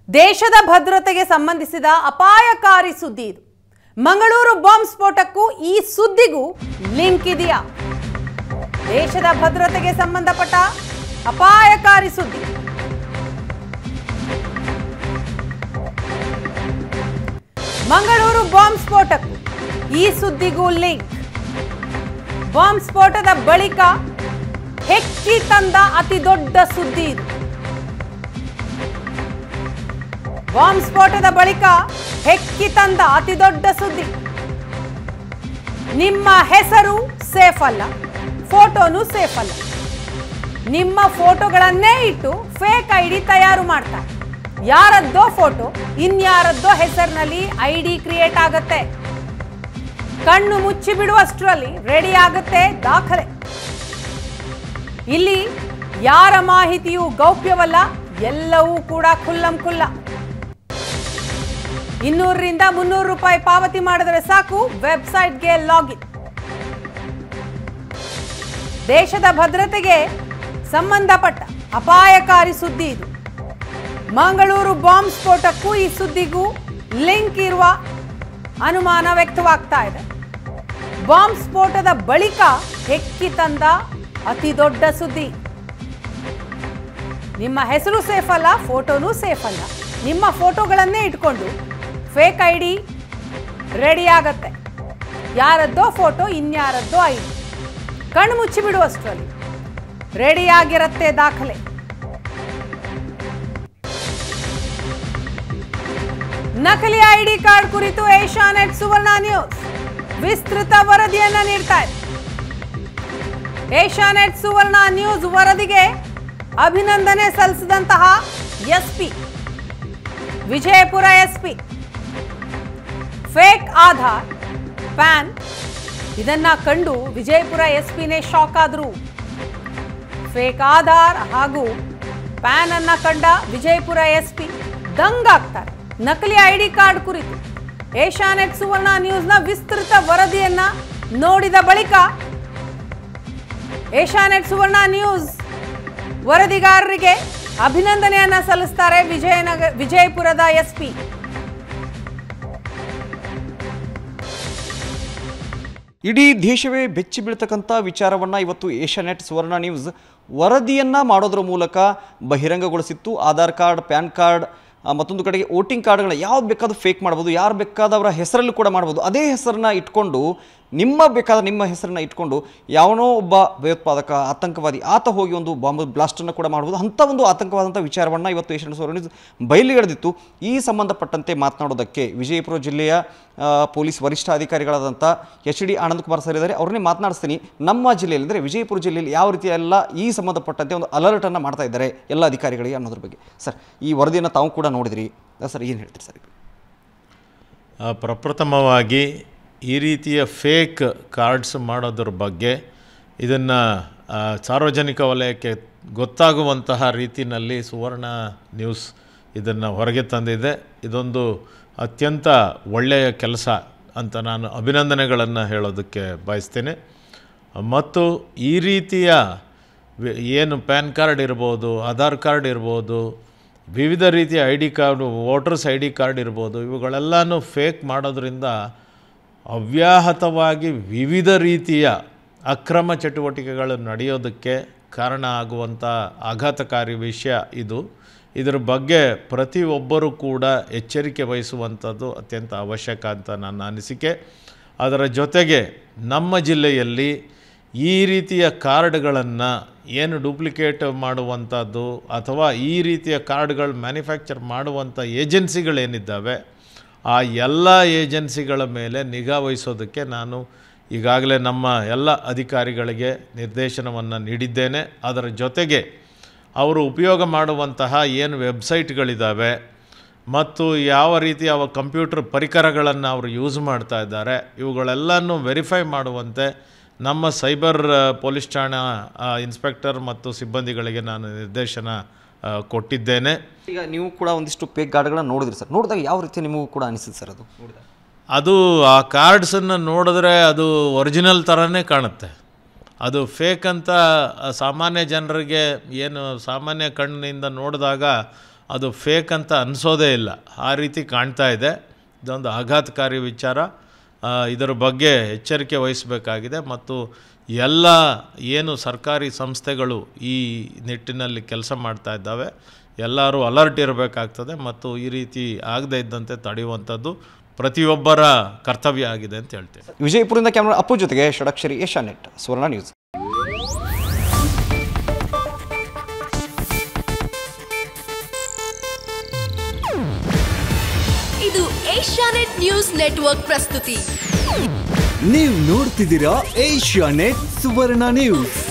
ದೇಶದ ಭದ್ರತೆಗೆ ಸಂಬಂಧಿಸಿದ ಅಪಾಯಕಾರಿ ಸುದ್ದಿ ಇದು ಮಂಗಳೂರು ಬಾಂಬ್ ಸ್ಫೋಟಕ್ಕೂ ಈ ಸುದ್ದಿಗೂ ಲಿಂಕ್ ಇದೆಯಾ ದೇಶದ ಭದ್ರತೆಗೆ ಸಂಬಂಧಪಟ್ಟ ಅಪಾಯಕಾರಿ ಸುದ್ದಿ ಮಂಗಳೂರು ಬಾಂಬ್ ಸ್ಫೋಟಕ್ಕೂ ಈ ಸುದ್ದಿಗೂ ಲಿಂಕ್ ಬಾಂಬ್ ಸ್ಫೋಟದ ಬಳಿಕ ಹೆಕ್ಕಿ ತಂದ ಅತಿ ದೊಡ್ಡ ಸುದ್ದಿ ಇದು ಬಾಂಬ್ ಸ್ಫೋಟದ ಬಳಿಕ ಹೆಕ್ಕಿ ತಂದ ಅತಿ ದೊಡ್ಡ ಸುದ್ದಿ ನಿಮ್ಮ ಹೆಸರು ಸೇಫ್ ಅಲ್ಲ ಫೋಟೋನು ಸೇಫ್ ಅಲ್ಲ ನಿಮ್ಮ ಫೋಟೋಗಳನ್ನೇ ಇಟ್ಟು ಫೇಕ್ ಐ ಡಿ ತಯಾರು ಮಾಡ್ತಾರೆ ಯಾರದ್ದೋ ಫೋಟೋ ಇನ್ಯಾರದ್ದೋ ಹೆಸರಿನಲ್ಲಿ ಐ ಡಿ ಕ್ರಿಯೇಟ್ ಆಗತ್ತೆ ಕಣ್ಣು ಮುಚ್ಚಿ ಬಿಡುವಷ್ಟರಲ್ಲಿ ರೆಡಿ ಆಗುತ್ತೆ ದಾಖಲೆ ಇಲ್ಲಿ ಯಾರ ಮಾಹಿತಿಯೂ ಗೌಪ್ಯವಲ್ಲ ಎಲ್ಲವೂ ಕೂಡ ಖುಲ್ಲಂ ಖುಲ್ಲ ಇನ್ನೂರರಿಂದ ಮುನ್ನೂರು ರೂಪಾಯಿ ಪಾವತಿ ಮಾಡಿದರೆ ಸಾಕು ವೆಬ್ಸೈಟ್ಗೆ ಲಾಗಿನ್ ದೇಶದ ಭದ್ರತೆಗೆ ಸಂಬಂಧಪಟ್ಟ ಅಪಾಯಕಾರಿ ಸುದ್ದಿ ಇದು ಮಂಗಳೂರು ಬಾಂಬ್ ಸ್ಫೋಟಕ್ಕೂ ಈ ಸುದ್ದಿಗೂ ಲಿಂಕ್ ಇರುವ ಅನುಮಾನ ವ್ಯಕ್ತವಾಗ್ತಾ ಇದೆ ಬಾಂಬ್ ಸ್ಫೋಟದ ಬಳಿಕ ಹೆಕ್ಕಿ ತಂದ ಅತಿ ದೊಡ್ಡ ಸುದ್ದಿ ನಿಮ್ಮ ಹೆಸರು ಸೇಫ್ ಅಲ್ಲ ಫೋಟೋನೂ ಸೇಫ್ ಅಲ್ಲ ನಿಮ್ಮ ಫೋಟೋಗಳನ್ನೇ ಇಟ್ಕೊಂಡು ಫೇಕ್ ಐ ಡಿ ರೆಡಿ ಆಗತ್ತೆ ಯಾರದ್ದೋ ಫೋಟೋ ಇನ್ಯಾರದ್ದೋ ಐ ಡಿ ಕಣ್ಣು ಮುಚ್ಚಿ ಬಿಡುವಷ್ಟರಲ್ಲಿ ರೆಡಿ ಆಗಿರತ್ತೆ ದಾಖಲೆ ನಕಲಿ ಐಡಿ ಕಾರ್ಡ್ ಕುರಿತು ಏಷ್ಯಾನೆಟ್ ಸುವರ್ಣ ನ್ಯೂಸ್ ವಿಸ್ತೃತ ವರದಿಯನ್ನ ನೀಡ್ತಾ ಇದೆ ಏಷ್ಯಾನೆಟ್ ಸುವರ್ಣ ನ್ಯೂಸ್ ವರದಿಗೆ ಅಭಿನಂದನೆ ಸಲ್ಲಿಸಿದಂತಹ SP Vijayapura SP fake Aadhaar PAN ಇದನ್ನ ಕಂಡು ವಿಜಯಪುರ ಎಸ್ಪಿನೇ ಶಾಕ್ ಆದ್ರು ಫೇಕ್ ಆಧಾರ್ ಹಾಗೂ ಪ್ಯಾನ್ ಅನ್ನ ಕಂಡ ವಿಜಯಪುರ ಎಸ್ಪಿ ದಂಗಾಗ್ತಾರೆ ನಕಲಿ ಐಡಿ ಕಾರ್ಡ್ ಕುರಿತು ಏಷ್ಯಾನೆಟ್ ಸುವರ್ಣ ನ್ಯೂಸ್ನ ವಿಸ್ತೃತ ವರದಿಯನ್ನ ನೋಡಿದ ಬಳಿಕ ಏಷ್ಯಾನೆಟ್ ಸುವರ್ಣ ನ್ಯೂಸ್ ವರದಿಗಾರರಿಗೆ ಅಭಿನಂದನೆಯನ್ನ ಸಲ್ಲಿಸ್ತಾರೆ ವಿಜಯನಗರ ವಿಜಯಪುರದ ಎಸ್ಪಿ ಇಡೀ ದೇಶವೇ ಬೆಚ್ಚಿ ಬೀಳ್ತಕ್ಕಂಥ ವಿಚಾರವನ್ನು ಇವತ್ತು ಏಷ್ಯಾನೆಟ್ ಸುವರ್ಣ ನ್ಯೂಸ್ ವರದಿಯನ್ನು ಮಾಡೋದ್ರ ಮೂಲಕ ಬಹಿರಂಗಗೊಳಿಸಿತ್ತು ಆಧಾರ್ ಕಾರ್ಡ್ ಪ್ಯಾನ್ ಕಾರ್ಡ್ ಆ, ಮತ್ತೊಂದು ಕಡೆಗೆ ವೋಟಿಂಗ್ ಕಾರ್ಡ್ಗಳನ್ನ ಯಾವ್ದು ಬೇಕಾದ್ರೂ ಫೇಕ್ ಮಾಡ್ಬೋದು ಯಾರು ಬೇಕಾದವರ ಹೆಸರಲ್ಲೂ ಕೂಡ ಮಾಡ್ಬೋದು ಅದೇ ಹೆಸರನ್ನ ಇಟ್ಕೊಂಡು ನಿಮ್ಮ ಬೇಕಾದ ನಿಮ್ಮ ಹೆಸರನ್ನ ಇಟ್ಕೊಂಡು ಯಾವನೋ ಒಬ್ಬ ಭಯೋತ್ಪಾದಕ ಆತಂಕವಾದಿ ಆತ ಹೋಗಿ ಒಂದು ಬಾಂಬ್ ಬ್ಲಾಸ್ಟನ್ನು ಕೂಡ ಮಾಡ್ಬೋದು ಅಂಥ ಒಂದು ಆತಂಕವಾದಂಥ ವಿಚಾರವನ್ನು ಇವತ್ತು ಏಷ್ಯನ್ ಸುವರ್ಣ ನ್ಯೂಸ್ ಬಯಲಿಗೆಳೆದಿತ್ತು ಈ ಸಂಬಂಧಪಟ್ಟಂತೆ ಮಾತನಾಡೋದಕ್ಕೆ ವಿಜಯಪುರ ಜಿಲ್ಲೆಯ ಆ, ಪೊಲೀಸ್ ವರಿಷ್ಠಾಧಿಕಾರಿಗಳಾದಂಥ H D Anand Kumar sir ಇದ್ದಾರೆ ಅವ್ರನ್ನೇ ಮಾತನಾಡಿಸ್ತೀನಿ ನಮ್ಮ ಜಿಲ್ಲೆಯಲ್ಲಿ ಅಂದರೆ ವಿಜಯಪುರ ಜಿಲ್ಲೆಯಲ್ಲಿ ಯಾವ ರೀತಿ ಎಲ್ಲ ಈ ಸಂಬಂಧಪಟ್ಟಂತೆ ಒಂದು ಅಲರ್ಟನ್ನು ಮಾಡ್ತಾ ಇದ್ದಾರೆ ಎಲ್ಲ ಅಧಿಕಾರಿಗಳಿಗೆ ಅನ್ನೋದ್ರ ಬಗ್ಗೆ ಸರ್ ಈ ವರದಿಯನ್ನು ತಾವು ಕೂಡ ನೋಡಿದ್ರಿ ಸರ್ ಏನು ಹೇಳ್ತೀರಿ ಸರ್ ಆ, ಪ್ರಪ್ರಥಮವಾಗಿ ಈ ರೀತಿಯ ಫೇಕ್ ಕಾರ್ಡ್ಸ್ ಮಾಡೋದ್ರ ಬಗ್ಗೆ ಇದನ್ನು ಸಾರ್ವಜನಿಕ ವಲಯಕ್ಕೆ ಗೊತ್ತಾಗುವಂತಹ ರೀತಿಯಲ್ಲಿ ಸುವರ್ಣ ನ್ಯೂಸ್ ಇದನ್ನು ಹೊರಗೆ ತಂದಿದೆ ಇದೊಂದು ಅತ್ಯಂತ ಒಳ್ಳೆಯ ಕೆಲಸ ಅಂತ ನಾನು ಅಭಿನಂದನೆಗಳನ್ನು ಹೇಳೋದಕ್ಕೆ ಬಯಸ್ತೇನೆ ಮತ್ತು ಈ ರೀತಿಯ ವಿ- ಏನು ಪ್ಯಾನ್ ಕಾರ್ಡ್ ಇರ್ಬೋದು ಆಧಾರ್ ಕಾರ್ಡ್ ಇರ್ಬೋದು ವಿವಿಧ ರೀತಿಯ I D card voters I D card ಇರ್ಬೋದು ಇವುಗಳೆಲ್ಲನೂ ಫೇಕ್ ಮಾಡೋದ್ರಿಂದ ಅವ್ಯಾಹತವಾಗಿ ವಿವಿಧ ರೀತಿಯ ಅಕ್ರಮ ಚಟುವಟಿಕೆಗಳು ನಡೆಯೋದಕ್ಕೆ ಕಾರಣ ಆಗುವಂಥ ಆಘಾತಕಾರಿ ವಿಷಯ ಇದು ಇದರ ಬಗ್ಗೆ ಪ್ರತಿಯೊಬ್ಬರೂ ಕೂಡ ಎಚ್ಚರಿಕೆ ವಹಿಸುವಂಥದ್ದು ಅತ್ಯಂತ ಅವಶ್ಯಕ ಅಂತ ನನ್ನ ಅನಿಸಿಕೆ ಅದರ ಜೊತೆಗೆ ನಮ್ಮ ಜಿಲ್ಲೆಯಲ್ಲಿ ಈ ರೀತಿಯ ಕಾರ್ಡ್ಗಳನ್ನು ಏನು ಡೂಪ್ಲಿಕೇಟ್ ಮಾಡುವಂಥದ್ದು ಅಥವಾ ಈ ರೀತಿಯ ಕಾರ್ಡ್ಗಳು ಮ್ಯಾನುಫ್ಯಾಕ್ಚರ್ ಮಾಡುವಂಥ ಏಜೆನ್ಸಿಗಳೇನಿದ್ದಾವೆ ಆ ಎಲ್ಲ ಏಜೆನ್ಸಿಗಳ ಮೇಲೆ ನಿಗಾ ವಹಿಸೋದಕ್ಕೆ ನಾನು ಈಗಾಗಲೇ ನಮ್ಮ ಎಲ್ಲ ಅಧಿಕಾರಿಗಳಿಗೆ ನಿರ್ದೇಶನವನ್ನು ನೀಡಿದ್ದೇನೆ ಅದರ ಜೊತೆಗೆ ಅವರು ಉಪಯೋಗ ಮಾಡುವಂತಹ ಏನು ವೆಬ್ಸೈಟ್ಗಳಿದ್ದಾವೆ ಮತ್ತು ಯಾವ ರೀತಿ ಅವ ಕಂಪ್ಯೂಟರ್ ಪರಿಕರಗಳನ್ನು ಅವರು ಯೂಸ್ ಮಾಡ್ತಾ ಇದ್ದಾರೆ ಇವುಗಳೆಲ್ಲನೂ ವೆರಿಫೈ ಮಾಡುವಂತೆ ನಮ್ಮ ಸೈಬರ್ ಆ, ಪೊಲೀಸ್ ಠಾಣಾ ಆ, ಇನ್ಸ್ಪೆಕ್ಟರ್ ಮತ್ತು ಸಿಬ್ಬಂದಿಗಳಿಗೆ ನಾನು ನಿರ್ದೇಶನ ಆ, ಕೊಟ್ಟಿದ್ದೇನೆ ಈಗ ನೀವು ಕೂಡ ಒಂದಿಷ್ಟು ಪೇಕ್ ಗಾರ್ಡ್ಗಳನ್ನ ನೋಡಿದ್ರಿ ಸರ್ ನೋಡಿದಾಗ ಯಾವ ರೀತಿ ನಿಮಗೂ ಕೂಡ ಅನಿಸಿದೆ ಸರ್ ಅದು ನೋಡಿದಾಗ ಅದು ಆ ಕಾರ್ಡ್ಸನ್ನು ನೋಡಿದ್ರೆ ಅದು ಒರಿಜಿನಲ್ ಥರನೇ ಕಾಣುತ್ತೆ ಅದು ಫೇಕ್ ಅಂತ ಆ, ಸಾಮಾನ್ಯ ಜನರಿಗೆ ಏನು ಸಾಮಾನ್ಯ ಕಣ್ಣಿನಿಂದ ನೋಡಿದಾಗ ಅದು ಫೇಕ್ ಅಂತ ಅನಿಸೋದೇ ಇಲ್ಲ ಆ ರೀತಿ ಕಾಣ್ತಾ ಇದೆ ಇದೊಂದು ಆಘಾತಕಾರಿ ವಿಚಾರ ಆ, ಇದರ ಬಗ್ಗೆ ಎಚ್ಚರಿಕೆ ವಹಿಸಬೇಕಾಗಿದೆ ಮತ್ತು ಎಲ್ಲ ಏನು ಸರ್ಕಾರಿ ಸಂಸ್ಥೆಗಳು ಈ ನಿಟ್ಟಿನಲ್ಲಿ ಕೆಲಸ ಮಾಡ್ತಾ ಇದ್ದಾವೆ ಎಲ್ಲರೂ ಅಲರ್ಟ್ ಇರಬೇಕಾಗ್ತದೆ ಮತ್ತು ಈ ರೀತಿ ಆಗದೇ ಇದ್ದಂತೆ ತಡೆಯುವಂಥದ್ದು ಪ್ರತಿಯೊಬ್ಬರ ಕರ್ತವ್ಯ ಆಗಿದೆ ಅಂತ ಹೇಳ್ತೇನೆ ವಿಜಯಪುರದಿಂದ ಕ್ಯಾಮ್ರಾ ಅಪ್ಪು ಜೊತೆಗೆ ಷಡಕ್ಷರಿ ಏಷ್ಯಾನೆಟ್ ಸುವರ್ಣ ನ್ಯೂಸ್ ಇದು ಏಷ್ಯಾನೆಟ್ ನ್ಯೂಸ್ ನೆಟ್ವರ್ಕ್ ಪ್ರಸ್ತುತಿ ನೀವು ನೋಡ್ತಿದ್ದೀರಾ ಏಷ್ಯಾ ನೆಟ್ ಸುವರ್ಣ ನ್ಯೂಸ್